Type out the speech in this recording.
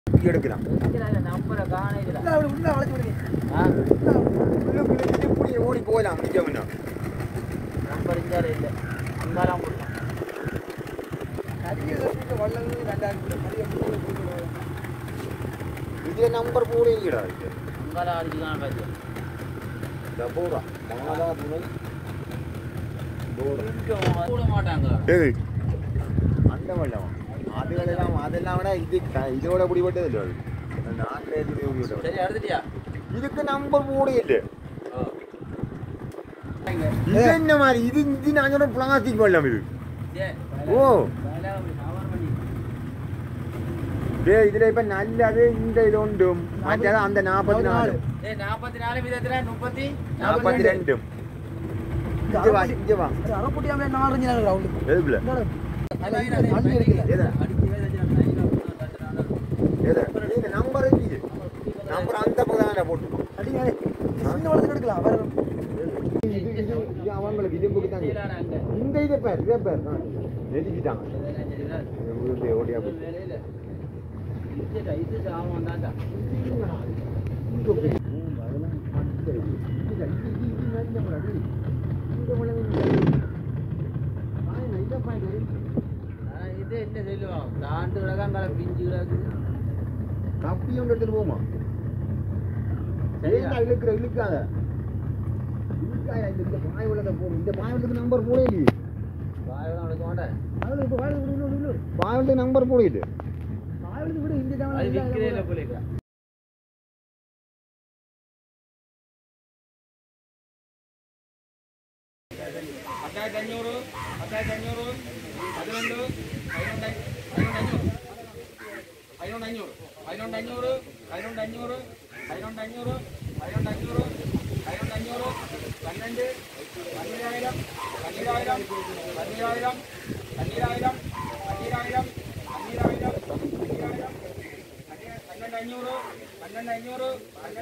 இப்படி எடுக்கலாம் நம்பரை காணையில உள்ள அப்படி உள்ள வளைச்சு விடுங்க உள்ளுக்குள்ள இப்படி ஓடி போகலாம் நிஜம்னா நம்பர் இங்கே இல்லை அங்கெல்லாம் கொடுக்கலாம் நிறைய இடத்துக்கு வள்ளல் ரெண்டாயிரம் கிலோ நிறைய கிலோ கொடுக்கணும். இதே நம்பர் போட இல்லடா இது அங்கெல்லாம் அடிச்சுதான் பாரு இந்த போடா மாதா துணை போடா கூட மாட்டாங்க ஏய் அந்த வெள்ளம் அதுகளெல்லாம் அதெல்லாம் விட இது க- இதோட பிடிபட்டது இல்லை அது நாட்டில் எதுவுமே பிடிபட்டது சரி எடுத்துட்டியா இதுக்கு நம்பர் போட இல்லை இது என்ன மாதிரி இது இது நான் சொன்ன பிளாஸ்டிக் வெள்ளம் இது ஓ டே இதுல இப்ப நல்லது இந்த இது உண்டும் மற்றது அந்த நாற்பத்தி நாலு ஏய் நாற்பத்தி நாலு விதத்துல முப்பத்தி நாற்பத்தி ரெண்டும் இங்க வா இங்க வா அது அரை பொட்டியாமலே நாலு அஞ்சு நாள் ரவுண்டு எதுல அள்ளி எடுக்கல எதை எதை இந்த நம்பர் இல்லையே நம்பர் அந்த பக்கம் தான் போட்டுருக்கோம் அடிங்க சின்ன வளர்த்து எடுக்கலாம் வேற இது இது இது அவங்களுக்கு இதுக்கு தான் இந்த இதை பேர் இதை பேர் தான் நெருக்கிட்டாங்க ஓடியா போய் இது சாமான் தான்டா ஆனா இது என்ன சொல்லுவோம் தாண்டு கிடக்காங்கள பிஞ்சு கிடக்குது கப்பி ஒன்று எடுத்துட்டு போமா சரியா? ஏங்க இழுக்கிற இழுக்காத இழுக்காத இந்த இந்த பாய் உள்ளத போ இந்த பாய் உள்ளதுக்கு நம்பர் போட இல்லையே வாயெல்லாம் உனக்கு மாட்டேன் அதுல இப்போ வாழ்ந்து விடு விடு விடு பாய் உள்ளது நம்பர் போடிட்டு வாழ்ந்து விடு இந்த அது விற்கிறே இல்லை போல பத்தாயிரத்தி அஞ்சூறு பத்தாயிரத்தி அஞ்சூறு பதினொன்று பதினொன்று அஞ்சூறு பதினொன்று அஞ்சூறு பதினொன்று அஞ்சூறு பதினொன்று அஞ்சூறு பதினொன்று அஞ்சூறு பதினொன்று அஞ்சூறு பன்னெண்டு பன்னிராயிரம் பன்னிராயிரம் பன்னிராயிரம் பன்னிராயிரம் பன்னிராயிரம் பன்னிராயிரம் பன்னிராயிரம் பன்னெண்டு அஞ்சூறு பன்னெண்டு அஞ்சூறு பன்னெண்டு